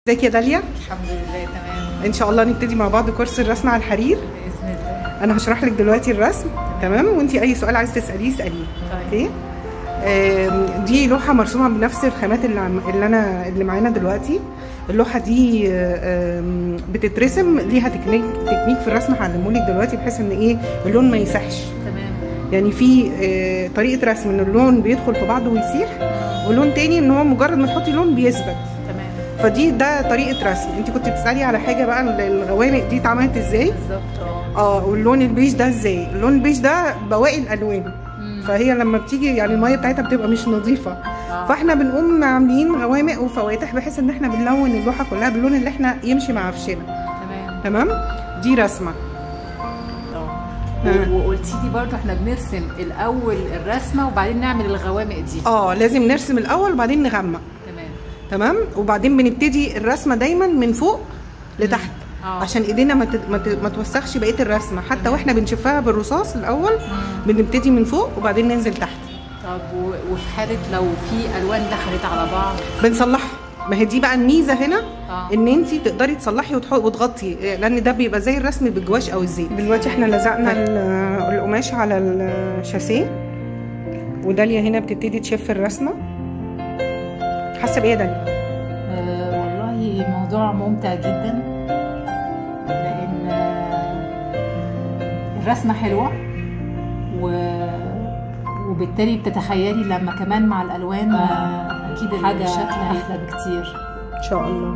ازيك يا داليا الحمد لله تمام ان شاء الله نبتدي مع بعض كورس الرسم على الحرير باذن الله انا هشرح لك دلوقتي الرسم تمام وانت اي سؤال عايز تساليه اساليه طيب اوكي آم، دي لوحه مرسومه بنفس الخامات اللي, عم... اللي انا اللي معانا دلوقتي اللوحه دي آم، بتترسم ليها تكنيك تكنيك في الرسم هعلمهولك دلوقتي بحيث ان ايه اللون ما يسحش تمام يعني في آه، طريقه رسم ان اللون بيدخل في بعضه ويسيح ولون تاني ان هو مجرد ما تحطي لون بيثبت تمام فدي ده طريقه رسم انت كنت بتسالي على حاجه بقى الغوامق دي اتعملت ازاي بالظبط اه اه واللون البيج ده ازاي اللون البيج ده بواقي الالوان مم. فهي لما بتيجي يعني الميه بتاعتها بتبقى مش نظيفه آه. فاحنا بنقوم عاملين غوامق وفواتح بحيث ان احنا بنلون اللوحه كلها باللون اللي احنا يمشي مع عفشنا تمام تمام دي رسمه اه آه. و- وقلتي لي برضه احنا بنرسم الاول الرسمه وبعدين نعمل الغوامق دي اه لازم نرسم الاول وبعدين نغمق تمام تمام وبعدين بنبتدي الرسمه دايما من فوق لتحت اه عشان ايدينا ما تت- ما ت- ما توسخش بقيه الرسمه حتى تمام. واحنا بنشوفها بالرصاص الاول مم. بنبتدي من فوق وبعدين ننزل تحت طب و- وفي حاله لو في الوان دخلت على بعض بنصلحها ما هي دي بقى الميزه هنا اه ان انت تقدري تصلحي وتح- وتغطي لان ده بيبقى زي الرسم بالجواش او الزيت دلوقتي احنا لزقنا ال- القماش على الشاسيه وداليا هنا بتبتدي تشف الرسمه حاسه بايه يا داليا آه، والله موضوع ممتع جدا لان آه، الرسمه حلوه و وبالتالي بتتخيلي لما كمان مع الالوان آه، اكيد حاجه الشكل احلى بكتير ان شاء الله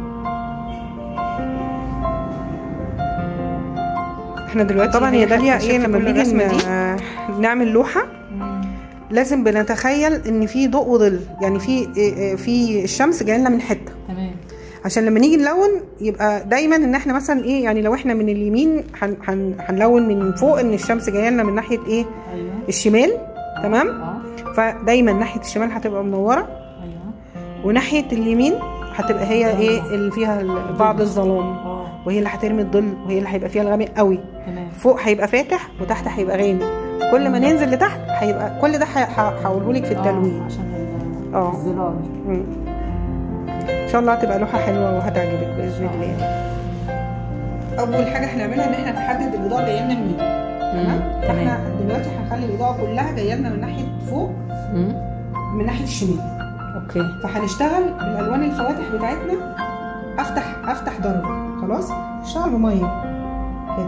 احنا دلوقتي طبعا يا داليا ايه لما بنيجي ن- نعمل لوحه لازم بنتخيل ان في ضوء وظل يعني في إيه- إيه- في الشمس جايه لنا من حته تمام عشان لما نيجي نلون يبقى دايما ان احنا مثلا ايه يعني لو احنا من اليمين هن- هن- هنلون من فوق ان الشمس جايه لنا من ناحيه ايه ايوه الشمال تمام اه فدايما ناحيه الشمال هتبقى منوره ايوه وناحيه اليمين هتبقى هي ايه اللي فيها ال- بعض الظلام اه وهي اللي هترمي الظل وهي اللي هيبقى فيها الغامق قوي تمام فوق هيبقى فاتح وتحت هيبقى غامق كل ما ننزل لتحت هيبقى كل ده هقوله لك في التلوين آه، عشان ال- اه. الظلال مم. ان شاء الله هتبقى لوحه حلوه وهتعجبك باذن الله اول حاجه هنعملها ان احنا نحدد الاضاءه جايه لنا منين تمام تمام احنا دلوقتي هنخلي الاضاءه كلها جايه لنا من ناحيه فوق مم. من ناحيه الشمال اوكي فهنشتغل بالالوان الفواتح بتاعتنا افتح افتح درجه خلاص نشتغل بميه كده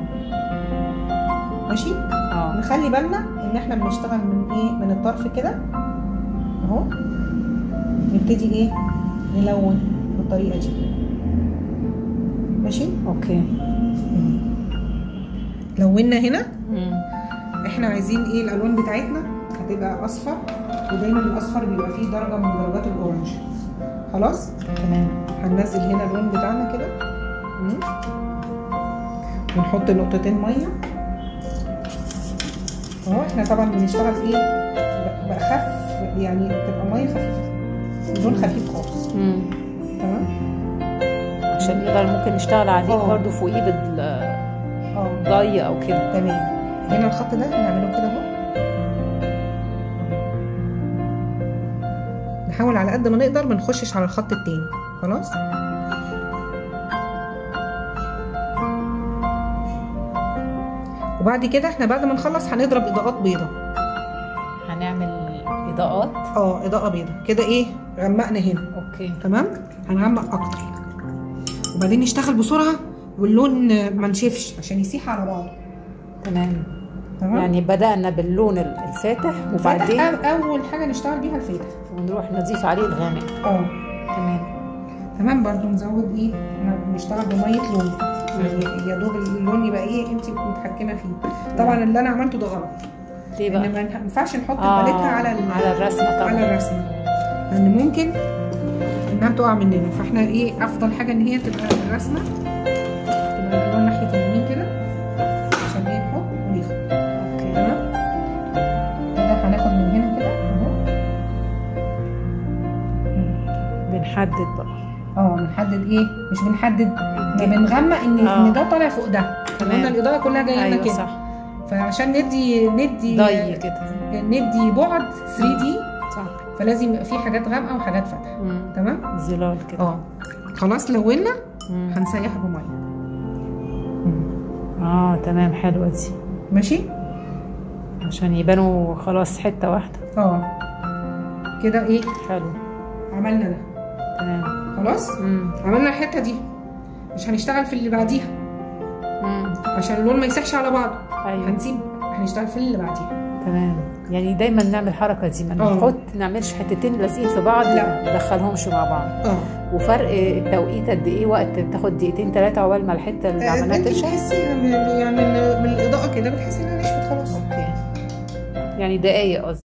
ماشي اه نخلي بالنا ان احنا بنشتغل من ايه من الطرف كده اهو نبتدي ايه نلون بالطريقه دي ماشي اوكي لونا هنا مم. احنا عايزين ايه الالوان بتاعتنا هتبقى اصفر ودايما الاصفر بيبقى فيه درجه من درجات الاورنج خلاص تمام هننزل هنا اللون بتاعنا كده مم. ونحط نقطتين ميه اهو احنا طبعا بنشتغل ايه ب- باخف يعني تبقى ميه خفيفه لون خفيف خالص مم. تمام عشان نقدر ممكن نشتغل عليه اه. برضه فوقيه اه بالضي او كده تمام هنا الخط ده نعمله كده اهو نحاول على قد ما نقدر ما نخشش على الخط التاني خلاص وبعد كده احنا بعد ما نخلص هنضرب اضاءات بيضة هنعمل اضاءات اه اضاءة بيضة كده ايه غمقنا هنا اوكي تمام هنغمق اكتر وبعدين نشتغل بسرعة واللون ما نشفش عشان يسيح على بعض تمام تمام يعني بدأنا باللون الفاتح وبعدين وبعدين اول حاجة نشتغل بيها الفاتح ونروح نضيف عليه الغامق اه تمام تمام برضو نزود ايه احنا بنشتغل بميه لون يعني يا دوب اللون يبقى ايه انت متحكمه فيه طبعا اللي انا عملته ده غلط ليه ان بقى؟ ما ينفعش نحط آه، الباليتة على ال- على الرسمة طبعا على الرسمه لان ممكن انها تقع مننا فاحنا ايه افضل حاجه ان هي تبقى الرسمه تبقى الالوان ناحيه اليمين كده عشان ايه نحط وناخد اوكي تمام كده هناخد من هنا كده اهو بنحدد بقى اه بنحدد ايه مش بنحدد احنا بنغمق ان آه. ان ده طالع فوق ده تمام. قلنا الاضاءه كلها جايه لنا ايوه كده صح فعشان ندي ندي ضي كده ندي بعد 3 دي صح فلازم يبقى في حاجات غامقه وحاجات فاتحه مم. تمام ظلال كده اه خلاص لونا مم. هنسيح بميه اه تمام حلوه دي ماشي عشان يبانوا خلاص حته واحده اه كده ايه حلو عملنا ده تمام خلاص مم. عملنا الحته دي مش هنشتغل في اللي بعديها مم. عشان اللون ما يسيحش على بعضه ايوه هنسيب هنشتغل في اللي بعديها تمام يعني دايما نعمل الحركه دي ما اه. نحط نعملش حتتين لازقين في بعض لا. ما ندخلهمش مع بعض اه وفرق التوقيت قد ايه وقت بتاخد دقيقتين ثلاثه عقبال ما الحته اللي عملناها انت تنشف بتحسيها من- يعني من الاضاءه كده بتحسي انها نشفت خلاص اوكي يعني دقايق قصدي